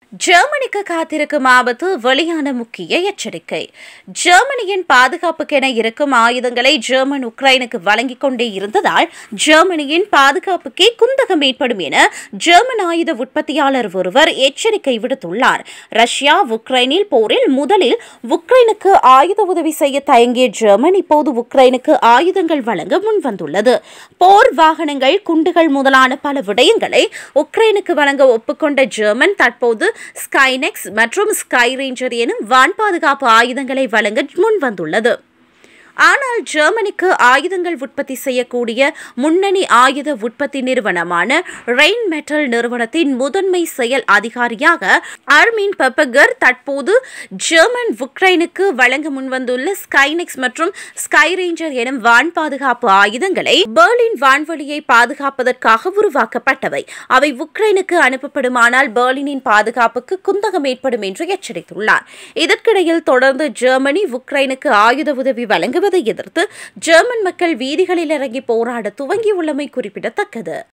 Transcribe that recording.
ஜெர்மனிக்கு காத்திருக்கும் ஆபத்து வெளியான முக்கிய எச்சரிக்கை ஜெர்மனியின் பாதுகாப்புக்கென இருக்கும் ஆயுதங்களை ஜெர்மன் உக்ரைனுக்கு வழங்கிக் கொண்டே இருந்ததால் ஜெர்மனியின் பாதுகாப்புக்கே குந்தகம் ஏற்படும் என ஜெர்மன் ஆயுத உற்பத்தியாளர் ஒருவர் எச்சரிக்கை விடுத்துள்ளார் ரஷ்யா உக்ரைனில் போரில் முதலில் உக்ரைனுக்கு ஆயுத உதவி செய்ய தயங்கிய ஜெர்மன் இப்போது உக்ரைனுக்கு ஆயுதங்கள் வழங்க முன்வந்துள்ளது போர் வாகனங்கள் குண்டுகள் முதலான பல விடயங்களை உக்ரைனுக்கு வழங்க ஒப்புக்கொண்ட ஜெர்மன் தற்போது ஸ்கைனெக்ஸ் மற்றும் ஸ்கை ரேஞ்சர் எனும் வான் பாதுகாப்பு ஆயுதங்களை வழங்க முன்வந்துள்ளது ஆனால் ஜெர்மனிக்கு ஆயுதங்கள் உற்பத்தி செய்யக்கூடிய முன்னணி ஆயுத உற்பத்தி நிறுவனமான ரெயின் மெட்டல் நிறுவனத்தின் முதன்மை செயல் அதிகாரியாக ஆர்மின் பெப்பகர் தற்போது ஜெர்மன் உக்ரைனுக்கு வழங்க முன்வந்துள்ள ஸ்கைனெக்ஸ் மற்றும் ஸ்கை ரேஞ்சர் எனும் வான் பாதுகாப்பு ஆயுதங்களை பெர்லின் வான்வெளியை பாதுகாப்பதற்காக உருவாக்கப்பட்டவை அவை உக்ரைனுக்கு அனுப்பப்படுமானால் பெர்லினின் பாதுகாப்புக்கு குந்தகம் ஏற்படும் என்று எச்சரித்துள்ளார் இதற்கிடையில் தொடர்ந்து ஜெர்மனி உக்ரைனுக்கு ஆயுத உதவி வழங்குவதை எதிர்த்து ஜெர்மன் மக்கள் வீதிகளில் இறங்கி போராட துவங்கியுள்ளமை குறிப்பிடத்தக்கது